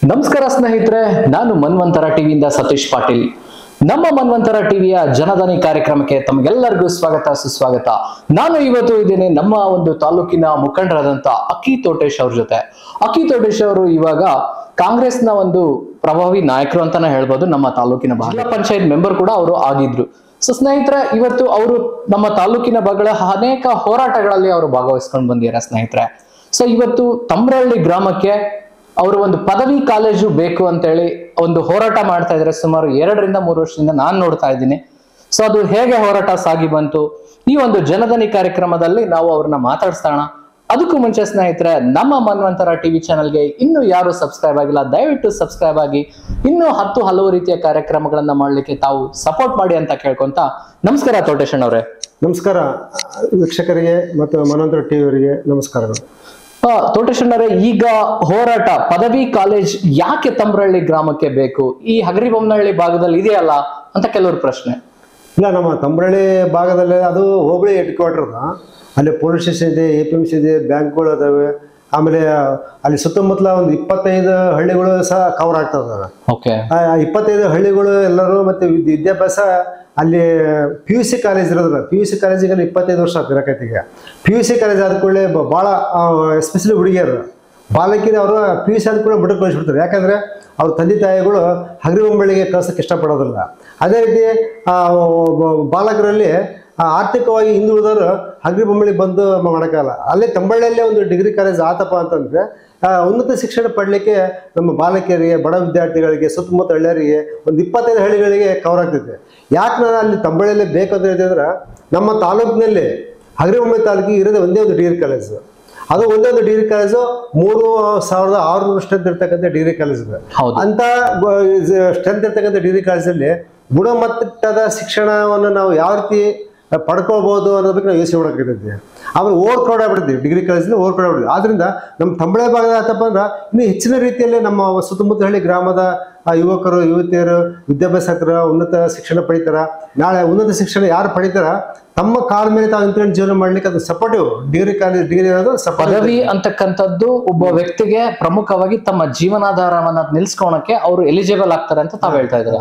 ನಮಸ್ಕಾರ ಸ್ನೇಹಿತರೆ ನಾನು ಮನ್ವಂತರ ಟಿವಿಯಿಂದ ಸತೀಶ್ ಪಾಟೀಲ್ ನಮ್ಮ ಮನ್ವಂತರ ಟಿವಿಯ ಜನಧನಿ ಕಾರ್ಯಕ್ರಮಕ್ಕೆ ತಮಗೆಲ್ಲರಿಗೂ ಸ್ವಾಗತ ಸುಸ್ವಾಗತ ನಾನು ಇವತ್ತು ಇದ್ದೇನೆ ನಮ್ಮ ಒಂದು ತಾಲೂಕಿನ ಮುಖಂಡರಾದಂತ ಅಕ್ಕಿ ತೋಟೇಶ್ ಅವ್ರ ಜೊತೆ ಅಕ್ಕಿ ತೋಟೇಶ್ ಅವರು ಇವಾಗ ಕಾಂಗ್ರೆಸ್ನ ಒಂದು ಪ್ರಭಾವಿ ನಾಯಕರು ಅಂತಾನೆ ಹೇಳ್ಬೋದು ನಮ್ಮ ತಾಲೂಕಿನ ಭಾಗ. ಜಿಲ್ಲಾ ಪಂಚಾಯತ್ ಮೆಂಬರ್ ಕೂಡ ಅವರು ಆಗಿದ್ರು ಸೊ ಸ್ನೇಹಿತರೆ ಇವತ್ತು ಅವರು ನಮ್ಮ ತಾಲೂಕಿನ ಬಗ್ಗೆ ಅನೇಕ ಹೋರಾಟಗಳಲ್ಲಿ ಅವರು ಭಾಗವಹಿಸ್ಕೊಂಡು ಬಂದಿದ್ದಾರೆ ಸ್ನೇಹಿತರೆ ಸೊ ಇವತ್ತು ತಮ್ರಹಳ್ಳಿ ಗ್ರಾಮಕ್ಕೆ ಅವರು ಒಂದು ಪದವಿ ಕಾಲೇಜು ಬೇಕು ಅಂತೇಳಿ ಒಂದು ಹೋರಾಟ ಮಾಡ್ತಾ ಇದ್ದಾರೆ ಸುಮಾರು ಎರಡರಿಂದ ಮೂರು ವರ್ಷದಿಂದ ನಾನು ನೋಡ್ತಾ ಇದ್ದೀನಿ ಸೊ ಅದು ಹೇಗೆ ಹೋರಾಟ ಸಾಗಿ ಬಂತು ಈ ಒಂದು ಜನಧನಿ ಕಾರ್ಯಕ್ರಮದಲ್ಲಿ ನಾವು ಅವ್ರನ್ನ ಮಾತಾಡ್ಸೋಣ ಅದಕ್ಕೂ ಮುಂಚೆ ಸ್ನೇಹಿತರೆ ನಮ್ಮ ಮನ್ವಂತರ ಟಿವಿ ಚಾನಲ್ಗೆ ಇನ್ನೂ ಯಾರು ಸಬ್ಸ್ಕ್ರೈಬ್ ಆಗಿಲ್ಲ ದಯವಿಟ್ಟು ಸಬ್ಸ್ಕ್ರೈಬ್ ಆಗಿ ಇನ್ನೂ ಹತ್ತು ಹಲವು ರೀತಿಯ ಕಾರ್ಯಕ್ರಮಗಳನ್ನ ಮಾಡ್ಲಿಕ್ಕೆ ತಾವು ಸಪೋರ್ಟ್ ಮಾಡಿ ಅಂತ ಕೇಳ್ಕೊಂತ ನಮಸ್ಕಾರ ತೋಟೇಶನ್ ಅವರೇ ನಮಸ್ಕಾರ ವೀಕ್ಷಕರಿಗೆ ಮತ್ತು ಮನೋಂತರ ಟಿ ಅವರಿಗೆ ನಮಸ್ಕಾರಗಳು ಆ, ತೋಟೇಶನ್ ಅವರೇ ಈಗ ಹೋರಾಟ ಪದವಿ ಕಾಲೇಜ್ ಯಾಕೆ ತಮ್ರಹಳ್ಳಿ ಗ್ರಾಮಕ್ಕೆ ಬೇಕು ಈ ಹಗರಿಬೊಮ್ಮನಹಳ್ಳಿ ಭಾಗದಲ್ಲಿ ಇದೆಯಲ್ಲ ಅಂತ ಕೆಲವ್ರ ಪ್ರಶ್ನೆ ಇಲ್ಲ ನಮ್ಮ ತಂಬರಳ್ಳಿ ಭಾಗದಲ್ಲಿ ಅದು ಹೋಬಳಿ ಹೆಡ್ ಕ್ವಾರ್ಟರ್ ಅಲ್ಲಿ ಪೊಲೀಸ್ ಸ್ಟೇಷನ್ ಇದೆ ಎ ಪಿ ಎಮ್ ಸಿ ಇದೆ ಬ್ಯಾಂಕ್ಗಳು ಅದಾವೆ ಆಮೇಲೆ ಅಲ್ಲಿ ಸುತ್ತಮುತ್ತಲ ಒಂದು ಇಪ್ಪತ್ತೈದು ಹಳ್ಳಿಗಳು ಸಹ ಕವರ್ ಆಗ್ತಾ ಇದಾವೆ ಓಕೆ ಆ ಇಪ್ಪತ್ತೈದು ಹಳ್ಳಿಗಳು ಎಲ್ಲರೂ ಮತ್ತು ವಿದ್- ವಿದ್ಯಾಭ್ಯಾಸ ಅಲ್ಲಿ ಪಿ ಯು ಸಿ ಕಾಲೇಜ್ ಇರೋದ್ರ ಪಿ ಯು ಸಿ ಕಾಲೇಜಿಗೆ ಅಲ್ಲಿ ಇಪ್ಪತ್ತೈದು ವರ್ಷ ಆಗ್ತಿರಕೈತಿ ಈಗ ಪಿ ಯು ಸಿ ಕಾಲೇಜ್ ಆದ ಕೂಡಲೇ ಭಾಳ ಎಸ್ಪೆಷಲಿ ಹುಡುಗಿಯರು ಬಾಲಕಿಯರು ಅವರು ಪಿ ಯು ಸಿ ಆದ ಕೂಡ ಬಿಟ್ಟು ಕಳಿಸ್ಬಿಡ್ತಾರೆ ಯಾಕಂದರೆ ಅವ್ರ ತಂದೆ ತಾಯಿಗಳು ಹಗರಿಬೊಂಬಳಿಗೆ ಕಳ್ಸೋಕ್ಕೆ ಇಷ್ಟಪಡೋದಿಲ್ಲ ಅದೇ ರೀತಿ ಆ, ಒಬ್ಬ ಬಾಲಕರಲ್ಲಿ ಆ, ಆರ್ಥಿಕವಾಗಿ ಹಿಂದುಳಿದವರು ಹಗರಿಬೊಂಬಳಿ ಬಂದು ಮಾಡೋಕ್ಕಾಗಲ್ಲ ಅಲ್ಲೇ ತಂಬಳ್ಳಿಯಲ್ಲೇ ಒಂದು ಡಿಗ್ರಿ ಕಾಲೇಜ್ ಆತಪ್ಪ ಅಂತಂದರೆ ಆ, ಉನ್ನತ ಶಿಕ್ಷಣ ಪಡಲಿಕ್ಕೆ ನಮ್ಮ ಬಾಲಕಿಯರಿಗೆ ಬಡ ವಿದ್ಯಾರ್ಥಿಗಳಿಗೆ ಸುತ್ತಮುತ್ತ ಹಳ್ಳಿಯರಿಗೆ ಒಂದು ಇಪ್ಪತ್ತೈದು ಹಳ್ಳಿಗಳಿಗೆ ಕವರ್ ಆಗ್ತೈತೆ ಯಾಕೆ ನಾನು ಅಲ್ಲಿ ತಂಬಳಿಯಲ್ಲೇ ಬೇಕಂತ ಹೇಳಿದ್ರೆ ನಮ್ಮ ತಾಲೂಕಿನಲ್ಲಿ ಹಗರಿಬೊಮ್ಮೆ ತಾಲೂಕಿಗೆ ಇರೋದೇ ಒಂದೇ ಒಂದು ಡಿಗ್ರಿ ಕಾಲೇಜು ಅದು ಒಂದೇ ಒಂದು ಡಿಗ್ರಿ ಕಾಲೇಜು ಮೂರು ಸಾವಿರದ ಆರುನೂರು ಸ್ಟ್ರೆಂತ್ ಇರ್ತಕ್ಕಂಥ ಡಿಗ್ರಿ ಕಾಲೇಜ್ ಇದೆ ಹೌದು ಅಂತ ಸ್ಟ್ರೆಂತ್ ಇರ್ತಕ್ಕಂಥ ಡಿಗ್ರಿ ಕಾಲೇಜಲ್ಲಿ ಗುಣಮಟ್ಟದ ಶಿಕ್ಷಣವನ್ನು ನಾವು ಯಾವ ರೀತಿ ಪಡ್ಕೋಬಹುದು ಅನ್ನೋದ್ರ ಬಗ್ಗೆ ನಾವು ಯೋಚನೆ ಮಾಡಬೇಕಾಗ್ತೈತಿ ಆಮೇಲೆ ಓವರ್ ಕ್ರೌಡ್ ಆಗ್ಬಿಡ್ತೀವಿ ಡಿಗ್ರಿ ಕಾಲೇಜಲ್ಲಿ ಓವರ್ ಕ್ರೌಡ್ ಆಗ್ಬಿಡ್ತೀವಿ ಆದ್ರಿಂದ ನಮ್ಮ ತಂಬಳೆ ಭಾಗದ ಆತಪ್ಪ ಅಂದ್ರೆ ಇನ್ನೂ ಹೆಚ್ಚಿನ ರೀತಿಯಲ್ಲಿ ನಮ್ಮ ಸುತ್ತಮುತ್ತ ಹಳ್ಳಿ ಗ್ರಾಮದ ಆ, ಯುವಕರು ಯುವತಿಯರು ವಿದ್ಯಾಭ್ಯಾಸಕರು ಉನ್ನತ ಶಿಕ್ಷಣ ಪಡಿತಾರ ನಾಳೆ ಉನ್ನತ ಶಿಕ್ಷಣ ಯಾರು ಪಡಿತಾರ ತಮ್ಮ ಕಾಲ ಮೇಲೆ ತಾವು ನಿಂತ್ಕೊಂಡು ಜೀವನ ಮಾಡ್ಲಿಕ್ಕೆ ಅದು ಸಪೋರ್ಟಿವ್ ಡಿಗ್ರಿ ಕಾಲೇಜ್ ಡಿಗ್ರಿ ಅನ್ನೋದು ಸಪೋರ್ಟಿವ್ ಪದವಿ ಅಂತಕ್ಕಂಥದ್ದು ಒಬ್ಬ ವ್ಯಕ್ತಿಗೆ ಪ್ರಮುಖವಾಗಿ ತಮ್ಮ ಜೀವನಾಧಾರವನ್ನ ನಿಲ್ಸ್ಕೊಳಕ್ಕೆ ಅವರು ಎಲಿಜಿಬಲ್ ಆಗ್ತಾರೆ ಅಂತ ತಾವ್ ಹೇಳ್ತಾ ಇದ್ದೀರಾ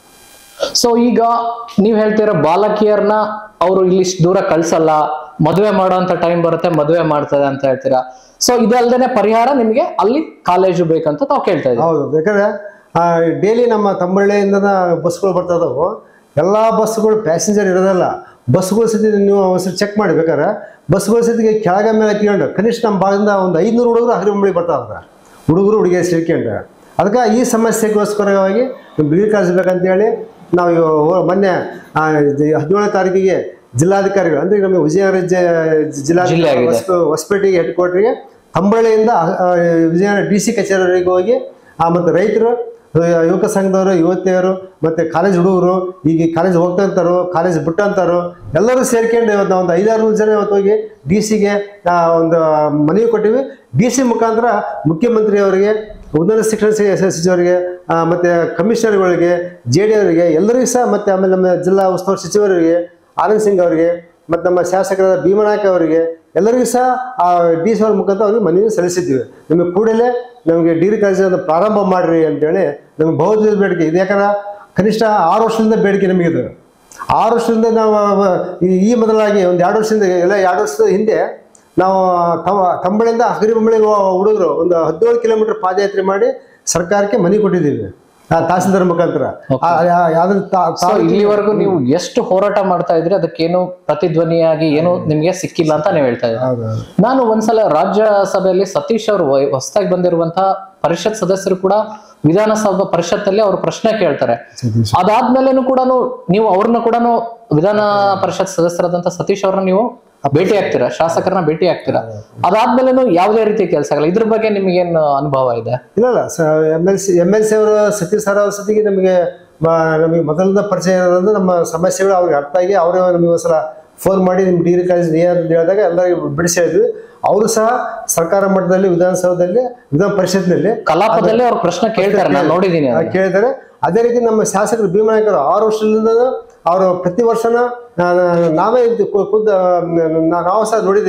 ಸೊ ಈಗ ನೀವ್ ಹೇಳ್ತೀರ ಬಾಲಕಿಯರ್ನ ಅವರು ಇಲ್ಲಿ ಇಷ್ಟ್ ದೂರ ಕಳ್ಸಲ್ಲ ಮದುವೆ ಮಾಡುವಂತ ಟೈಮ್ ಬರುತ್ತೆ ಮದುವೆ ಮಾಡ್ತದೆ ಅಂತ ಹೇಳ್ತೀರಾ ಸೊ ಇದಲ್ದೇನೆ ಪರಿಹಾರ ನಿಮ್ಗೆ ಅಲ್ಲಿ ಕಾಲೇಜು ಬೇಕಂತ ತಾವ್ ಕೇಳ್ತಾ ಇದ್ದೀರಾ ಹೌದು ಯಾಕಂದ್ರೆ ಡೈಲಿ ನಮ್ಮ ತಂಬಳ್ಳಿಯಿಂದ ಬಸ್ಗಳು ಬರ್ತಾ ಇದಾವು ಎಲ್ಲ ಬಸ್ಗಳು ಪ್ಯಾಸೆಂಜರ್ ಇರೋದಲ್ಲ ಬಸ್ಗಳ ಸ್ಥಿತಿ ನೀವು ಒಂದ್ಸರಿ ಚೆಕ್ ಮಾಡಿ ಬೇಕಾದ್ರೆ ಬಸ್ಗಳ ಸ್ಥಿತಿಗೆ ಕೆಳಗ ಮೇಲೆ ಹಾಕ್ಕೊಂಡು ಕನಿಷ್ಠ ನಮ್ಮ ಭಾಗದಿಂದ ಒಂದು ಐದುನೂರು ಹುಡುಗರು ಹರಿಬಂಬಳಿ ಬರ್ತಾ ಇದ್ದಾರೆ ಹುಡುಗರು ಹುಡುಗಿಯರು ಸೇರ್ಕೊಂಡು ಅದಕ್ಕೆ ಈ ಸಮಸ್ಯೆಗೋಸ್ಕರವಾಗಿ ಡಿಗ್ರಿ ಕಳಿಸ್ಬೇಕಂತೇಳಿ ನಾವು ಇವ- ಹೋ- ಮೊನ್ನೆ ಆ, ಇದು ಹದಿನೇಳನೇ ತಾರೀಕಿಗೆ ಜಿಲ್ಲಾಧಿಕಾರಿಗಳು ಅಂದ್ರೆ ನಮಗೆ ವಿಜಯನಗರ ಜ- ಜಿಲ್ಲಾಧಿಕಾರಿ ಜಿಲ್ಲೆ ಆಗಿದೆ. ಹೊಸ- ಹೊಸಪೇಟೆಗೆ ಹೆಡ್ ಕ್ವಾರ್ಟರ್ಗೆ ತಂಬಳ್ಳಿಯಿಂದ ಆ, ವಿಜಯನಗರ ಡಿ ಸಿ ಕಚೇರಿಗೆ ಹೋಗಿ ಆ, ಮತ್ತು ರೈತರು ಆ, ಯುವಕ ಸಂಘದವರು ಯುವತಿಯರು ಮತ್ತು ಕಾಲೇಜ್ ಹುಡುಗರು ಈಗ ಕಾಲೇಜ್ ಹೋಗ್ತಂತಾರು ಕಾಲೇಜ್ ಬಿಟ್ಟಂತಾರು ಎಲ್ಲರೂ ಸೇರ್ಕೊಂಡು ಇವತ್ತು ನಾವು ಒಂದು ಐದಾರು ಜನ ಇವತ್ತು ಹೋಗಿ ಡಿ ಸಿಗೆ ಒಂದು ಮನವಿ ಕೊಟ್ಟಿವಿ ಡಿ ಸಿ ಮುಖಾಂತರ ಮುಖ್ಯಮಂತ್ರಿ ಅವರಿಗೆ ಉನ್ನತ ಶಿಕ್ಷಣ ಸ- ಸ- ಸಚಿವರಿಗೆ ಆ, ಮತ್ತೆ ಕಮಿಷನರ್ಗಳಿಗೆ ಜೆ ಡಿ ಅವರಿಗೆ ಎಲ್ಲರಿಗೂ ಸಹ ಮತ್ತೆ ಆಮೇಲೆ ನಮ್ಮ ಜಿಲ್ಲಾ ಉಸ್ತುವಾರಿ ಸಚಿವರಿಗೆ ಆನಂದ್ ಸಿಂಗ್ ಅವರಿಗೆ ಮತ್ತು ನಮ್ಮ ಶಾಸಕರಾದ ಭೀಮನಾಯಕ್ ಅವರಿಗೆ ಎಲ್ಲರಿಗೂ ಸಹ ಆ ಡಿ ಸಿ ಅವ್ರ ಮುಖಾಂತರ ಅವ್ರಿಗೆ ಮನವಿ ಸಲ್ಲಿಸಿದ್ದೀವಿ ನಮಗೆ ಕೂಡಲೇ ನಮಗೆ ಡಿಗ್ರಿ ಕಾಲೇಜ್ ಪ್ರಾರಂಭ ಮಾಡ್ರಿ ಅಂತೇಳಿ ನಮಗೆ ಬಹುದಿನ ಬೇಡಿಕೆ ಇದು ಯಾಕಂದ್ರೆ ಕನಿಷ್ಠ ಆರು ವರ್ಷದಿಂದ ಬೇಡಿಕೆ ನಮಗಿದು ಆರು ವರ್ಷದಿಂದ ನಾವು ಅವ- ಈ- ಈ ಮೊದಲಾಗಿ ಒಂದು ಎರಡು ವರ್ಷದಿಂದ ಎಲ್ಲ ಎರಡು ವರ್ಷದ ಹಿಂದೆ ನಾವು ತಮ್ಮ ತಂಬಳಿಂದ ಹಗರಿಬೊಮ್ಮಳಿ ಹುಡುಗರು ಒಂದು ಹದಿನೇಳು ಕಿಲೋಮೀಟರ್ ಪಾದಯಾತ್ರೆ ಮಾಡಿ ಸರ್ಕಾರಕ್ಕೆ ಮನೆ ಕೊಟ್ಟಿದ್ದೀವಿ ಆ ತಹಸೀಲ್ದಾರ್ ಮುಖಾಂತರ ಆ- ಆ- ಯಾವ್ದು ತಾ- ಸೊ ಇಲ್ಲಿವರೆಗೂ ನೀವು ಎಷ್ಟು ಹೋರಾಟ ಮಾಡ್ತಾ ಇದ್ರಿ ಅದಕ್ಕೇನು ಪ್ರತಿಧ್ವನಿಯಾಗಿ ಏನು ನಿಮ್ಗೆ ಸಿಕ್ಕಿಲ್ಲ ಅಂತ ನೀವು ಹೇಳ್ತಾ ಇದ್ದೀರಾ ಹೌದು ನಾನು ಒಂದ್ಸಲ ರಾಜ್ಯಸಭೆಯಲ್ಲಿ ಸತೀಶ್ ಅವರು ಹೊಸದಾಗಿ ಬಂದಿರುವಂತಹ ಪರಿಷತ್ ಸದಸ್ಯರು ಕೂಡ ವಿಧಾನಸಭಾ ಪರಿಷತ್ತಲ್ಲಿ ಅವರು ಪ್ರಶ್ನೆ ಕೇಳ್ತಾರೆ ಸತೀಶ್. ಅದಾದ್ಮೇಲೆನೂ ಕೂಡ ನೀವು ಅವ್ರನ್ನ ಕೂಡ ವಿಧಾನ ಪರಿಷತ್ ಸದಸ್ಯರಾದಂತ ಸತೀಶ್ ಅವ್ರನ್ನ ನೀವು ಭೇಟಿ ಆಗ್ತೀರಾ ಶಾಸಕರನ್ನ ಭೇಟಿ ಆಗ್ತೀರಾ ಅದಾದ್ಮೇಲೆನೂ ಯಾವುದೇ ರೀತಿ ಕೆಲಸ ಆಗಲ್ಲ ಇದ್ರ ಬಗ್ಗೆ ನಿಮ್ಗೇನು ಅನುಭವ ಇದೆ ಇಲ್ಲ ಇಲ್ಲ M L C M L C ಅವರು ಸತೀಶ್ ಸರ್ ಅವ್ರ ಸತಿಗೆ ನಮಗೆ ಮ- ನಮಗೆ ಮೊದಲಿಂದ ಪರಿಚಯ ಇರೋದ್ರಿಂದ ನಮ್ಮ ಸಮಸ್ಯೆಗಳು ಅವ್ರಿಗೆ ಅರ್ಥ ಆಗಿ ಅವರೇ ನಮಗೆ ಒಂದ್ಸಲ ಫೋನ್ ಮಾಡಿ ನಿಮ್ಮ ಡಿಗ್ರಿ ಕಾಲೇಜ್ ನಿಯರ್ ಅಂತ ಹೇಳಿದಾಗ ಎಲ್ಲರಿಗೂ ಬಿಡಿಸಿ ಹೇಳಿದ್ವಿ ಅವರು ಸಹ ಸರ್ಕಾರ ಮಟ್ಟದಲ್ಲಿ ವಿಧಾನಸೌಧದಲ್ಲಿ ವಿಧಾನ ಪರಿಷತ್ನಲ್ಲಿ ಕಲಾಪದಲ್ಲಿ ಅವ್ರ ಪ್ರಶ್ನೆ ಕೇಳ್ತಾರೆ ನಾನು ನೋಡಿದೀನಿ ಆ, ಕೇಳಿದ್ದಾರೆ ಅದೇ ರೀತಿ ನಮ್ಮ ಶಾಸಕರು ಭೀಮನಾಯಕರು ಆರು ವರ್ಷದಿಂದ ಅವರು ಪ್ರತಿ ವರ್ಷನ ಆ, ನಾವೇ ಇದು ಖು- ಖುದ್ದು ಆ, ನಾ- ನಾವು ಸಹ ನೋಡಿದ್ದೀವಿ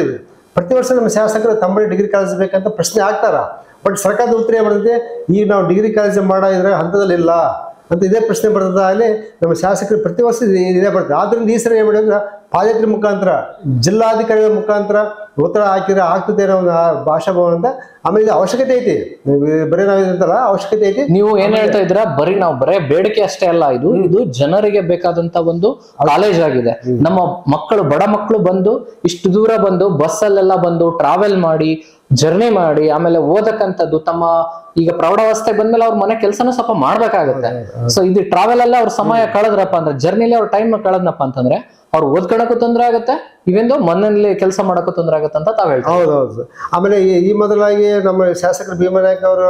ಪ್ರತಿ ವರ್ಷ ನಮ್ಮ ಶಾಸಕರು ತಮ್ಮಲ್ಲಿ ಡಿಗ್ರಿ ಕಾಲೇಜ್ ಬೇಕಂತ ಪ್ರಶ್ನೆ ಆಗ್ತಾರ ಬಟ್ ಸರ್ಕಾರದ ಉತ್ತರ ಏನ್ ಬರ್ತೈತೆ ಈಗ ನಾವು ಡಿಗ್ರಿ ಕಾಲೇಜ್ ಮಾಡೋ ಇದ್ರೆ ಹಂತದಲ್ಲಿ ಇಲ್ಲ ಅಂತ ಇದೇ ಪ್ರಶ್ನೆ ಬರ್ತದ ಅಲ್ಲಿ ನಮ್ಮ ಶಾಸಕರು ಪ್ರತಿ ವರ್ಷ ಇದು- ಇದೇ ಬರ್ತದೆ ಆದ್ರಿಂದ ಈ ಸರಿ ಏನ್ ಮಾಡಿದ್ರೆ ಪಾದಯಾತ್ರೆ ಮುಖಾಂತರ ಜಿಲ್ಲಾಧಿಕಾರಿಗಳ ಮುಖಾಂತರ ಒತ್ತಡ ಹಾಕಿದ್ರೆ ಆಗ್ತದೆ ಅನ್ನೋ ಒಂದು ಆ ಭಾಷಾ ಭವನ ಅಂತ ಆಮೇಲೆ ಇದು ಅವಶ್ಯಕತೆ ಐತಿ ಬರೀ ನಾವು ಇದಂತಲ್ಲ ಅವಶ್ಯಕತೆ ಐತಿ ನೀವು ಏನ್ ಹೇಳ್ತಾ ಇದ್ದೀರಾ ಬರೀ ನಾವು ಬರೇ ಬೇಡಿಕೆ ಅಷ್ಟೇ ಅಲ್ಲ ಇದು ಇದು ಜನರಿಗೆ ಬೇಕಾದಂತ ಒಂದು ಕಾಲೇಜ್ ಆಗಿದೆ ನಮ್ಮ ಮಕ್ಕಳು ಬಡ ಮಕ್ಕಳು ಬಂದು ಇಷ್ಟು ದೂರ ಬಂದು ಬಸ್ ಅಲ್ಲೆಲ್ಲ ಬಂದು ಟ್ರಾವೆಲ್ ಮಾಡಿ ಜರ್ನಿ ಮಾಡಿ ಆಮೇಲೆ ಓದಕ್ಕಂಥದ್ದು ತಮ್ಮ ಈಗ ಪ್ರೌಢಾವಸ್ಥೆ ಬಂದ್ಮೇಲೆ ಅವ್ರ ಮನೆ ಕೆಲಸನೂ ಸ್ವಲ್ಪ ಮಾಡ್ಬೇಕಾಗುತ್ತೆ ಸೊ ಇದು ಟ್ರಾವೆಲ್ ಅಲ್ಲ ಅವ್ರ ಸಮಯ ಕಳೆದ್ರಪ್ಪ ಅಂದ್ರೆ ಜರ್ನಿಲಿ ಅವ್ರ ಟೈಮ್ ಕಳೆದ್ನಪ್ಪ ಅಂತಂದ್ರೆ ಅವ್ರು ಓದ್ಕೊಳಕ್ಕೂ ತೊಂದ್ರೆ ಆಗುತ್ತೆ ಇವೆಂದು ಮನೆಯಲ್ಲಿ ಕೆಲಸ ಮಾಡಕ್ಕೂ ತೊಂದ್ರೆ ಆಗುತ್ತೆ ಅಂತ ತಾವ್ ಹೇಳ್ತಾರೆ ಹೌದೌದು ಆಮೇಲೆ ಈ ಈ ಮೊದಲಾಗಿ ನಮ್ಮ ಶಾಸಕರು ಭೀಮನಾಯಕ್ ಅವರು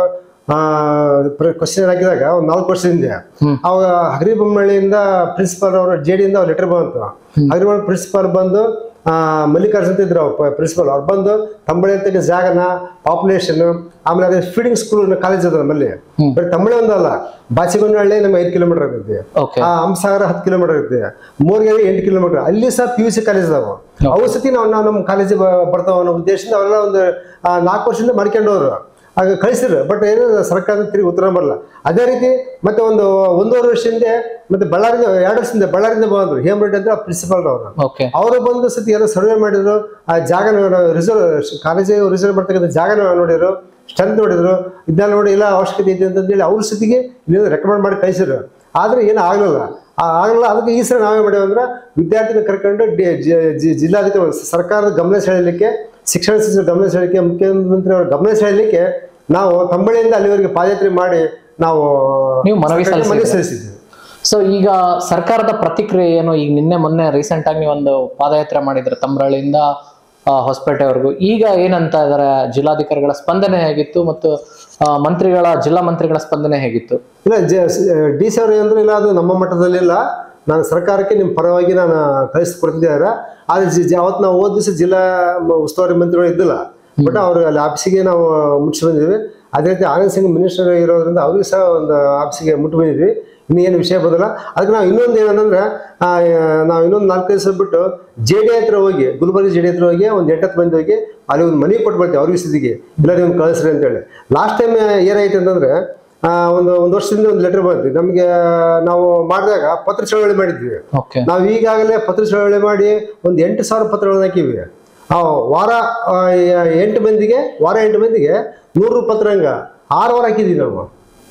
ಕ್ವಶನ್ ಹಾಕಿದಾಗ ಒಂದು ನಾಲ್ಕು ವರ್ಷದಿಂದ ಹ್ಮ್. ಅವಾಗ ಹಗರಿಬೊಮ್ಮಳ್ಳಿಯಿಂದ ಪ್ರಿನ್ಸಿಪಾಲ್ ಅವರು ಜೆ ಡಿಯಿಂದ ಅವ್ರು ಲೆಟರ್ ಬಂತು ಹಗರಿಬೊಮ್ಮಳ್ಳಿ ಪ್ರಿನ್ಸಿಪಾಲ್ ಬಂದು ಆ, ಮಲ್ಲಿಕಾರ್ಜುನ್ ಅಂತ ಇದ್ರು ಅವ್ರು ಪ್ರಿನ್ಸಿಪಾಲ್ ಅವ್ರು ಬಂದು ತಂಬಳಿ ಅಂತ ಜಾಗನ ಪಾಪ್ಯುಲೇಷನ್ ಆಮೇಲೆ ಅದೇ ಫೀಡಿಂಗ್ ಸ್ಕೂಲ್ ಕಾಲೇಜ್ ಅದ ನಮ್ಮಲ್ಲಿ ಬರೀ ತಂಬಳಿ ಒಂದಲ್ಲ ಬಾಚಿಗೊಂಡಹಳ್ಳಿ ನಮ್ಗೆ ಐದು ಕಿಲೋಮೀಟರ್ ಆಗುತ್ತೆ ಓಕೆ ಆ ಹಂಸಾಗರ ಹತ್ತು ಕಿಲೋಮೀಟರ್ ಇರುತ್ತೆ ಮೂರ್ಗೆರೆ ಎಂಟು ಕಿಲೋಮೀಟರ್ ಅಲ್ಲಿ ಸಹ ಪಿ ಯು ಸಿ ಕಾಲೇಜ್ ಅದಾವ ಅವು ಸತಿ ನಾವು ನಾವು ನಮ್ಮ ಕಾಲೇಜಿಗೆ ಬರ್ತಾವ ಅನ್ನೋ ಉದ್ದೇಶದಿಂದ ಅವೆಲ್ಲ ಒಂದು ಆ, ನಾಲ್ಕು ವರ್ಷದಿಂದ ಮಾಡ್ಕೊಂಡವ್ರು ಆಗ ಕಳಿಸಿದ್ರು ಬಟ್ ಏನು ಸರ್ಕಾರದ ತಿರುಗಿ ಉತ್ತರ ಬರಲ್ಲ ಅದೇ ರೀತಿ ಮತ್ತೆ ಒಂದು ಒಂದೂವರೆ ವರ್ಷದಿಂದ ಮತ್ತೆ ಬಳ್ಳಾರಿಂದ ಎರಡು ವರ್ಷದಿಂದ ಬಳ್ಳಾರಿಂದ ಬಂದ್ರು ಹೇಮರೆಡ್ಡಿ ಅಂತ ಪ್ರಿನ್ಸಿಪಾಲ್ ಅವರು ಓಕೆ ಅವರು ಬಂದು ಸತಿ ಎಲ್ಲ ಸರ್ವೆ ಮಾಡಿದ್ರು ಆ ಜಾಗನ ರಿಸರ್ವ್ ಕಾಲೇಜಿಗೆ ರಿಸರ್ವ್ ಮಾಡ್ತಕ್ಕಂಥ ಜಾಗನ ನೋಡಿದ್ರು ಸ್ಟ್ರೆಂತ್ ನೋಡಿದ್ರು ಇದನ್ನ ನೋಡಿ ಇಲ್ಲ ಅವಶ್ಯಕತೆ ಇದೆ ಅಂತಂದೇಳಿ ಅವ್ರ ಸತಿಗೆ ಇಲ್ಲಿ ರೆಕಮೆಂಡ್ ಮಾಡಿ ಕಳಿಸಿದ್ರು ಆದ್ರೆ ಏನು ಆಗಲಿಲ್ಲ ಆಗಲಿಲ್ಲ ಅದಕ್ಕೆ ಈ ಸಲ ನಾವೇ ಮಾಡಿವಿ ಅಂದ್ರೆ ವಿದ್ಯಾರ್ಥಿನ ಕರ್ಕೊಂಡು ಡಿ- ಜಿ- ಜಿ- ಜಿಲ್ಲಾಧಿಕಾರಿ ಸರ್ಕಾರದ ಗಮನ ಸೆಳೆಯಲಿಕ್ಕೆ ಶಿಕ್ಷಣ ಸಚಿವರು ಗಮನ ಸೆಳೆಯಲಿಕ್ಕೆ ಮುಖ್ಯಮಂತ್ರಿ ಅವರ ಗಮನ ಸೆಳೆಯಲಿಕ್ಕೆ ನಾವು ತಂಬಳಿಯಿಂದ ಅಲ್ಲಿವರೆಗೆ ಪಾದಯಾತ್ರೆ ಮಾಡಿ ನಾವು ನೀವು ಮನವಿ ಸರ್ಕಾರಕ್ಕೆ ಮನವಿ ಸಲ್ಲಿಸಿದ್ದೀರಾ? ಸಲ್ಲಿಸಿದ್ವಿ ಸೊ ಈಗ ಸರ್ಕಾರದ ಪ್ರತಿಕ್ರಿಯೆ ಏನು ಈಗ ನಿನ್ನೆ ಮೊನ್ನೆ ರೀಸೆಂಟ್ ಆಗಿ ಒಂದು ಪಾದಯಾತ್ರೆ ಮಾಡಿದ್ರೆ ತಮ್ರಳ್ಳಿಯಿಂದ ಆ, ಹೊಸಪೇಟೆವರೆಗೂ ಈಗ ಏನಂತ ಇದಾರೆ ಜಿಲ್ಲಾಧಿಕಾರಿಗಳ ಸ್ಪಂದನೆ ಹೇಗಿತ್ತು ಮತ್ತು ಆ, ಮಂತ್ರಿಗಳ ಜಿಲ್ಲಾ ಮಂತ್ರಿಗಳ ಸ್ಪಂದನೆ ಹೇಗಿತ್ತು ಇಲ್ಲ ಡಿ ಸಿ ಅವರು ಅಂದ್ರೆ ಇಲ್ಲ ಅದು ನಮ್ಮ ಮಟ್ಟದಲ್ಲಿಲ್ಲ ನಾನು ಸರ್ಕಾರಕ್ಕೆ ನಿಮ್ಮ ಪರವಾಗಿ ನಾನು ಕಳಿಸ್ಕೊಡ್ತಿದ್ದಾರೆ ಆದ್ರೆ ಜಿ ಜಿ- ಅವತ್ತು ನಾವು ಹೋದ ದಿವಸ ಜಿಲ್ಲಾ ಮ- ಉಸ್ತುವಾರಿ ಮಂತ್ರಿಗಳು ಇದ್ದಿಲ್ಲ ಬಟ್ ಅವರು ಅಲ್ಲಿ ಆಫೀಸಿಗೆ ನಾವು ಮುಟ್ಟಿಸಿ ಬಂದಿದ್ವಿ ಅದೇ ರೀತಿ ಆನಂದ್ ಸಿಂಗ್ ಮಿನಿಸ್ಟರ್ ಇರೋದ್ರಿಂದ ಅವ್ರಿಗೆ ಸಹ ಒಂದು ಆಫೀಸಿಗೆ ಮುಟ್ಟು ಬಂದಿದ್ವಿ ಇನ್ನೇನು ವಿಷಯ ಬದಲ್ಲ ಅದಕ್ಕೆ ನಾವು ಇನ್ನೊಂದು ಏನಂದ್ರೆ ಆ, ನಾವು ಇನ್ನೊಂದು ನಾಲ್ಕೈದು ದಿವಸ ಬಿಟ್ಟು ಜೆ ಡಿ ಹತ್ರ ಹೋಗಿ ಗುಲ್ಬರ್ಗ ಜೆ ಡಿ ಹತ್ರ ಹೋಗಿ ಒಂದು ಎಂಟತ್ತು ಮಂದಿ ಹೋಗಿ ಅಲ್ಲಿ ಒಂದು ಮನೆ ಕೊಟ್ಟು ಬರ್ತೀವಿ ಅವ್ರಿಗೆ ಸ್ಥಿತಿಗೆ ಇಲ್ಲ ನೀವು ಕಳಿಸ್ರಿ ಅಂತೇಳಿ ಲಾಸ್ಟ್ ಟೈಮ್ ಏನಾಯ್ತು ಅಂತಂದ್ರೆ ಆ, ಒಂದು ಒಂದು ವರ್ಷದಿಂದ ಒಂದು ಲೆಟರ್ ಬಂತು ನಮಗೆ ನಾವು ಮಾಡಿದಾಗ ಪತ್ರ ಚಳವಳಿ ಮಾಡಿದ್ವಿ ಓಕೆ ನಾವು ಈಗಾಗಲೇ ಪತ್ರ ಚಳವಳಿ ಮಾಡಿ ಒಂದು ಎಂಟು ಸಾವಿರ ಪತ್ರಗಳನ್ನು ಹಾಕಿವಿ ಆ, ವಾರ ಆ, ಎ- ಎಂಟು ಮಂದಿಗೆ ವಾರ ಎಂಟು ಮಂದಿಗೆ ನೂರು ಪತ್ರಂಗ ಆರು ವಾರ ಹಾಕಿದ್ವಿ ನಾವು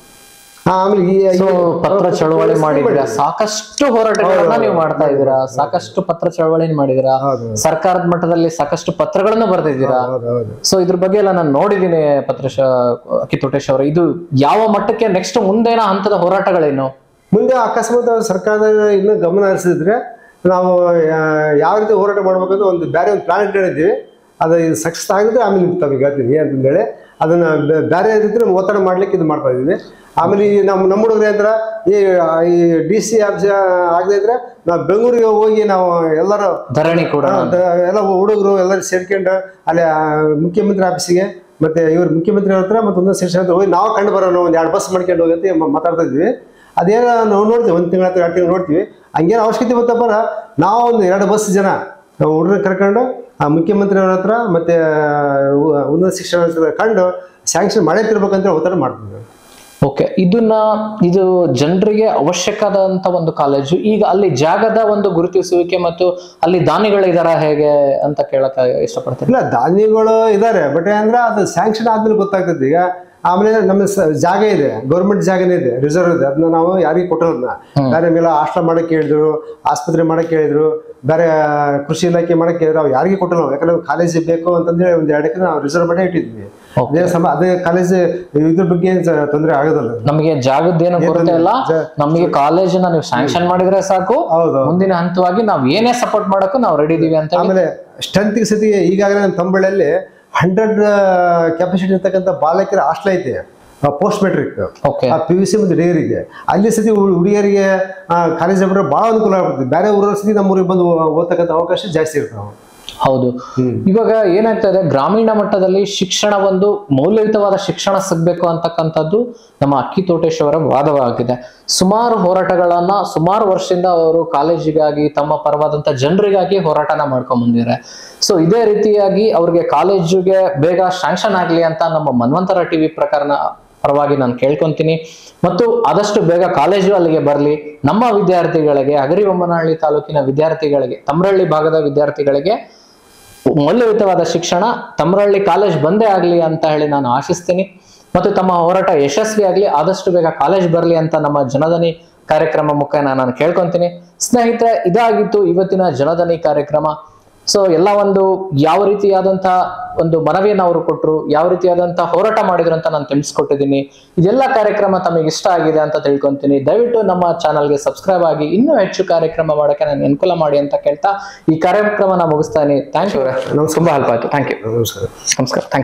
ಆ, ಆಮೇಲೆ ಈ- ಸೊ ಈ- ಪತ್ರ ಚಳವಳಿ ಮಾಡಿದ್ದೀರಾ ಸಾಕಷ್ಟು ಹೋರಾಟಗಳನ್ನ ನೀವು ಮಾಡ್ತಾ ಇದ್ದೀರಾ ಸಾಕಷ್ಟು ಪತ್ರ ಚಳವಳಿ ಮಾಡಿದ್ದೀರಾ ಹೌದು. ಸರ್ಕಾರದ ಮಟ್ಟದಲ್ಲಿ ಸಾಕಷ್ಟು ಪತ್ರಗಳನ್ನು ಬರೆದಿದ್ದೀರಾ ಹೌದು ಹೌದು ಸೊ ಇದ್ರ ಬಗ್ಗೆ ಎಲ್ಲ ನಾನು ನೋಡಿದ್ದೀನಿ ಪತ್ರಶ ಕಿತ್ತೋಟೇಶ್ ಅವರ ಇದು ಯಾವ ಮಟ್ಟಕ್ಕೆ ನೆಕ್ಸ್ಟ್ ಮುಂದೇನ ಹಂತದ ಹೋರಾಟಗಳೇನು ಮುಂದೆ ಅಕಸ್ಮಾತ್ ಅವ್ರು ಸರ್ಕಾರದ ಇನ್ನೂ ಗಮನ ಹರಿಸಿದ್ರೆ ನಾವು ಯಾ- ಯಾವ ರೀತಿ ಹೋರಾಟ ಮಾಡ್ಬೇಕಂತ ಒಂದು ಬೇರೆ ಒಂದು ಪ್ಲಾನ್ ಇಟ್ಕೊಂಡಿದ್ದೀವಿ ಅದು ಸಕ್ಸಸ್ ಆಗಿದ್ರೆ ಆಮೇಲೆ ತಮಗೆ ಹೇಳ್ತೀನಿ ಅಂತಂದೇಳಿ ಅದನ್ನ ಬೆ- ಬೇರೆ ರೀತಿ ನಮ್ಗೆ ಒತ್ತಡ ಮಾಡ್ಲಿಕ್ಕೆ ಇದು ಮಾಡ್ತಾ ಇದೀವಿ ಆಮೇಲೆ ಈ ನಮ್ಮ ನಮ್ಮ ಹುಡುಗರು ಅಂದ್ರ ಈ ಈ ಡಿ ಸಿ ಆಫೀಸ್ ಆಗದೆ ಇದ್ರೆ ನಾವು ಬೆಂಗಳೂರಿಗೆ ಹೋಗಿ ನಾವು ಎಲ್ಲರೂ ಧರಣಿ ಕೂಡ ಹಾ, ದ- ಎಲ್ಲ ಹುಡುಗರು ಎಲ್ಲರೂ ಸೇರ್ಕೊಂಡು ಅಲ್ಲಿ ಆ, ಮುಖ್ಯಮಂತ್ರಿ ಆಫೀಸಿಗೆ ಮತ್ತೆ ಇವ್ರು ಮುಖ್ಯಮಂತ್ರಿ ಅವ್ರ ಹತ್ರ ಮತ್ತೊಂದು ಸೆಷನ್ ಹತ್ರ ಹೋಗಿ ನಾವು ಕಂಡು ಬರೋಣ ಒಂದು ಎರಡು ಬಸ್ ಮಾಡ್ಕೊಂಡು ಹೋಗಿ ಅಂತ ಮ- ಮಾತಾಡ್ತಾ ಇದ್ವಿ ಅದೇನ ನಾವು ನೋಡ್ತೀವಿ ಒಂದು ತಿಂಗಳ ಎರಡು ತಿಂಗಳು ನೋಡ್ತೀವಿ ಹಂಗೇನು ಅವಶ್ಯಕತೆ ಬತ್ತಪ್ಪ ನಾವು ಒಂದು ಎರಡು ಬಸ್ ಜನ ಹುಡುಗರು ಕರ್ಕೊಂಡು ಆ ಮುಖ್ಯಮಂತ್ರಿ ಅವ್ರ ಹತ್ರ ಮತ್ತೆ ಉ- ಉನ್ನತ ಶಿಕ್ಷಣ ಹತ್ರ ಕಂಡು ಸ್ಯಾಂಕ್ಷನ್ ಮಾಡೇ ತಿರ್ಬೇಕಂತ ಒತ್ತಡ ಮಾಡ್ತೀವಿ ಓಕೆ ಇದನ್ನ ಇದು ಜನರಿಗೆ ಅವಶ್ಯಕವಾದಂತ ಒಂದು ಕಾಲೇಜು ಈಗ ಅಲ್ಲಿ ಜಾಗದ ಒಂದು ಗುರುತಿಸುವಿಕೆ ಮತ್ತು ಅಲ್ಲಿ ದಾನಿಗಳಿದಾರ ಹೇಗೆ ಅಂತ ಕೇಳಕ್ ಇಷ್ಟಪಡ್ತೀನಿ ಇಲ್ಲ ಧಾನ್ಯಗಳು ಇದಾರೆ ಬಟ್ ಅಂದ್ರೆ ಅದು ಸ್ಯಾಂಕ್ಷನ್ ಆದ್ಮೇಲೆ ಗೊತ್ತಾಗ್ತದೆ ಈಗ ಆಮೇಲೆ ನಮ್ಮ ಸ- ಜಾಗ ಇದೆ ಗೌರ್ಮೆಂಟ್ ಜಾಗನೇ ಇದೆ ರಿಸರ್ವ್ ಇದೆ ಅದನ್ನ ನಾವು ಯಾರಿಗೆ ಕೊಟ್ಟಿರೋದನ್ನ ಬೇರೆ ಮೇಲೆ ಹಾಸ್ಟೆಲ್ ಮಾಡಕ್ಕೆ ಹೇಳಿದ್ರು ಆಸ್ಪತ್ರೆ ಮಾಡಕ್ಕೆ ಹೇಳಿದ್ರು ಬೇರೆ ಕೃಷಿ ಇಲಾಖೆ ಮಾಡಕ್ಕೆ ಹೇಳಿದ್ರು ಅವ್ರು ಯಾರಿಗೆ ಕೊಟ್ಟಿಲ್ಲ ನಾವು ಯಾಕಂದ್ರೆ ಕಾಲೇಜ್ ಬೇಕು ಅಂತಂದೇಳಿ ಒಂದು ಎರಡು ಎಕರೆ ನಾವು ರಿಸರ್ವ್ ಮಾಡೇ ಇಟ್ಟಿದ್ವಿ ಅದೇ ಸಮ ಅದೇ ಕಾಲೇಜ್ ಇದ್ರ ಬಗ್ಗೆ ಏನ್ ಸ- ತೊಂದರೆ ಆಗೋದಿಲ್ಲ ನಮಗೆ ಜಾಗದ್ದೇನು ಕೊರತೆ ಇಲ್ಲ ಜ- ನಮಗೆ ಕಾಲೇಜನ್ನ ನೀವು ಸ್ಯಾಂಕ್ಷನ್ ಮಾಡಿದ್ರೆ ಸಾಕು ಹೌದು ಮುಂದಿನ ಹಂತವಾಗಿ ನಾವ್ ಏನೇ ಸಪೋರ್ಟ್ ಮಾಡಕ್ಕೂ ನಾವು ರೆಡಿ ಇದೀವಿ ಅಂತ ಹೇಳಿ ಆಮೇಲೆ ಸ್ಟ್ರೆಂತ್ ಸತಿ ಈಗಾಗಲೇ ನಮ್ಮ ತಂಬಳ್ಳಿಯಲ್ಲಿ ಹಂಡ್ರೆಡ್ ಕೆಪಾಸಿಟಿ ಇರ್ತಕ್ಕಂಥ ಬಾಲಕಿಯರ ಹಾಸ್ಟೆಲ್ ಐತೆ ಪೋಸ್ಟ್ ಮೆಟ್ರಿಕ್ ಓಕೆ ಆ ಪಿ ಯು ಸಿ ಮತ್ತು ಡಿಗ್ರಿಗೆ ಅಲ್ಲಿ ಸತಿ ಹುಡ್- ಹುಡುಗಿಯರಿಗೆ ಕಾಲೇಜ್ ಬಿಟ್ಟರೆ ಭಾಳ ಅನುಕೂಲ ಆಗ್ತದೆ ಬೇರೆ ಊರ ಸತಿ ನಮ್ಮ ಊರಿಗೆ ಬಂದು ಓದ್ತಕ್ಕಂಥ ಅವಕಾಶ ಜಾಸ್ತಿ ಇರ್ತಾವೆ ಹೌದು ಇವಾಗ ಏನಾಗ್ತಾ ಇದೆ ಗ್ರಾಮೀಣ ಮಟ್ಟದಲ್ಲಿ ಶಿಕ್ಷಣ ಒಂದು ಮೌಲ್ಯಯುತವಾದ ಶಿಕ್ಷಣ ಸಿಗ್ಬೇಕು ಅಂತಕ್ಕಂಥದ್ದು ನಮ್ಮ ಅಕ್ಕಿ ತೋಟೇಶ್ವರ ವಾದವಾಗಿದೆ ಸುಮಾರು ಹೋರಾಟಗಳನ್ನ ಸುಮಾರು ವರ್ಷದಿಂದ ಅವರು ಕಾಲೇಜಿಗಾಗಿ ತಮ್ಮ ಪರವಾದಂತ ಜನರಿಗಾಗಿ ಹೋರಾಟನ ಮಾಡ್ಕೊಂಡ್ ಬಂದಿದ್ದಾರೆ ಸೊ ಇದೇ ರೀತಿಯಾಗಿ ಅವ್ರಿಗೆ ಕಾಲೇಜಿಗೆ ಬೇಗ ಶಾಂಕ್ಷನ್ ಆಗ್ಲಿ ಅಂತ ನಮ್ಮ ಮನ್ವಂತರ ಟಿವಿ ಪ್ರಕಾರನ ಪರವಾಗಿ ನಾನು ಕೇಳ್ಕೊಂತೀನಿ ಮತ್ತು ಆದಷ್ಟು ಬೇಗ ಕಾಲೇಜು ಅಲ್ಲಿಗೆ ಬರಲಿ ನಮ್ಮ ವಿದ್ಯಾರ್ಥಿಗಳಿಗೆ ಹಗರಿಬೊಮ್ಮನಹಳ್ಳಿ ತಾಲೂಕಿನ ವಿದ್ಯಾರ್ಥಿಗಳಿಗೆ ತಮ್ರಹಳ್ಳಿ ಭಾಗದ ವಿದ್ಯಾರ್ಥಿಗಳಿಗೆ ಮೌಲ್ಯಯುತವಾದ ಶಿಕ್ಷಣ ತಮ್ರಹಳ್ಳಿ ಕಾಲೇಜ್ ಬಂದೇ ಆಗ್ಲಿ ಅಂತ ಹೇಳಿ ನಾನು ಆಶಿಸ್ತೀನಿ ಮತ್ತು ತಮ್ಮ ಹೋರಾಟ ಯಶಸ್ವಿ ಆಗ್ಲಿ ಆದಷ್ಟು ಬೇಗ ಕಾಲೇಜ್ ಬರಲಿ ಅಂತ ನಮ್ಮ ಜನಧನಿ ಕಾರ್ಯಕ್ರಮ ಮುಖೇನ ನಾನು ಕೇಳ್ಕೊಂತೀನಿ ಸ್ನೇಹಿತರೆ ಇದಾಗಿತ್ತು ಇವತ್ತಿನ ಜನಧನಿ ಕಾರ್ಯಕ್ರಮ ಸೊ ಎಲ್ಲ ಒಂದು ಯಾವ ರೀತಿಯಾದಂತಹ ಒಂದು ಮನವಿಯನ್ನು ಅವರು ಕೊಟ್ಟರು ಯಾವ ರೀತಿಯಾದಂತಹ ಹೋರಾಟ ಮಾಡಿದ್ರು ಅಂತ ನಾನು ತಿಳಿಸ್ಕೊಟ್ಟಿದ್ದೀನಿ ಇದೆಲ್ಲ ಕಾರ್ಯಕ್ರಮ ತಮಗೆ ಇಷ್ಟ ಆಗಿದೆ ಅಂತ ತಿಳ್ಕೊಂತೀನಿ ದಯವಿಟ್ಟು ನಮ್ಮ ಚಾನಲ್ಗೆ ಸಬ್ಸ್ಕ್ರೈಬ್ ಆಗಿ ಇನ್ನೂ ಹೆಚ್ಚು ಕಾರ್ಯಕ್ರಮ ಮಾಡೋಕೆ ನಾನು ಅನುಕೂಲ ಮಾಡಿ ಅಂತ ಕೇಳ್ತಾ ಈ ಕಾರ್ಯಕ್ರಮನ ಮುಗಿಸ್ತಾ ಥ್ಯಾಂಕ್ ಯು ತುಂಬಾ ಹೆಲ್ಪ್ ಆಯ್ತು ಥ್ಯಾಂಕ್ ಯು ನಮಸ್ಕಾರ ನಮಸ್ಕಾರ ಥ್ಯಾಂಕ್